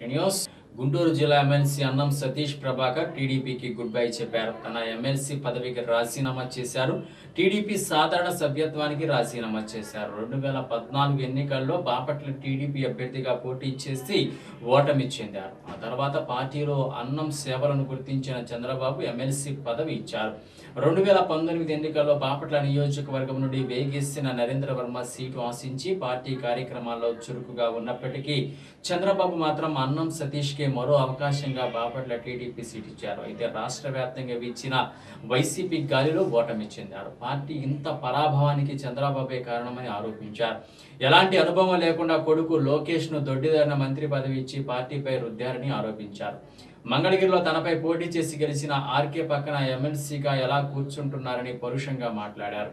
news Guntur జిల్లా MLC అన్నం సతీష్ ప్రభాకర్ టీడీపీకి గుడ్ బై చెప్పారు తన ఎమ్మెల్సీ పదవికి రాజీనామా చేశారు టీడీపీ సాధారణ సభ్యత్వానికి రాజీనామా చేశారు రెండు వేల పద్నాలుగు ఎన్నికల్లో బాపట్ల టీడీపీ అభ్యర్థిగా పోటీ చేసి ఓటమి చెందారు ఆ తర్వాత పార్టీలో అన్నం సేవలను గుర్తించిన చంద్రబాబు ఎమ్మెల్సీ పదవి ఇచ్చారు రెండు వేల పంతొమ్మిది ఎన్నికల్లో బాపట్ల నియోజకవర్గం నుండి వేగేసిన నరేంద్ర వర్మ సీటు ఆశించి పార్టీ కార్యక్రమాల్లో చురుకుగా ఉన్నప్పటికీ చంద్రబాబు మాత్రం అన్నం సతీష్కి మరో అవకాశంగా బాపట్ల టీడీపీ సీట్ ఇచ్చారు అయితే రాష్ట్ర వ్యాప్తంగా ఇచ్చిన వైసీపీ గాలిలో ఓటమి చెందారు పార్టీ ఇంత పరాభవానికి చంద్రబాబే కారణమని ఆరోపించారు ఎలాంటి అనుభవం లేకుండా కొడుకు లోకేష్ ను దొడ్డిదారిన మంత్రి పదవి ఇచ్చి పార్టీపై రుద్దారని ఆరోపించారు మంగళగిరిలో తనపై పోటీ చేసి గెలిచిన ఆర్కే పక్కన ఎమ్మెల్సీగా ఎలా కూర్చుంటున్నారని పరుషంగా మాట్లాడారు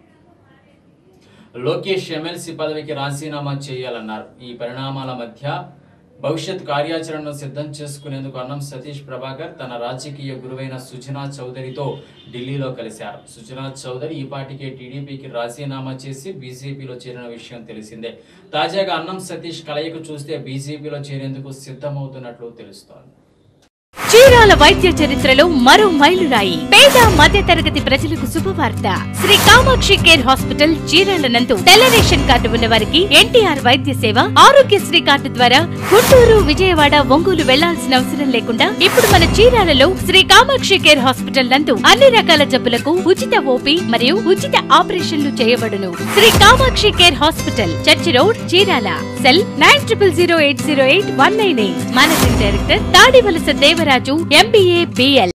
లోకేష్ ఎమ్మెల్సీ పదవికి రాజీనామా చేయాలన్నారు ఈ పరిణామాల మధ్య భవిష్యత్ కార్యాచరణను సిద్ధం చేసుకునేందుకు అన్నం సతీష్ ప్రభాకర్ తన రాజకీయ గురువైన సుజనా చౌదరితో ఢిల్లీలో కలిశారు సుజనా చౌదరి ఈ పాటికే టీడీపీకి రాజీనామా చేసి బీజేపీలో చేరిన విషయం తెలిసిందే తాజాగా అన్నం సతీష్ కలయిక చూస్తే బీజేపీలో చేరేందుకు సిద్ధమవుతున్నట్లు తెలుస్తోంది చీరాల వైద్య చరిత్రలో మరో మైలురాయి పేద మధ్య తరగతి ప్రజలకు శుభవార్త శ్రీ కామాక్షి కేర్ హాస్పిటల్ చీరాల నందు తెల్ల రేషన్ కార్డు ఉన్న వారికి ఎన్టీఆర్ వైద్య సేవ ఆరోగ్యశ్రీ కార్డు ద్వారా గుంటూరు విజయవాడ ఒంగోలు వెళ్లాల్సిన అవసరం లేకుండా ఇప్పుడు మన చీరాలలో శ్రీ కామాక్షి కేర్ హాస్పిటల్ నందు అన్ని రకాల జబ్బులకు ఉచిత ఓపీ మరియు ఉచిత ఆపరేషన్లు చేయబడును Shri Kamakshi care hospital church road Chirala cell nine triple zero eight zero eight one nine eight managing director Tadivalasa Devaraju MBA BL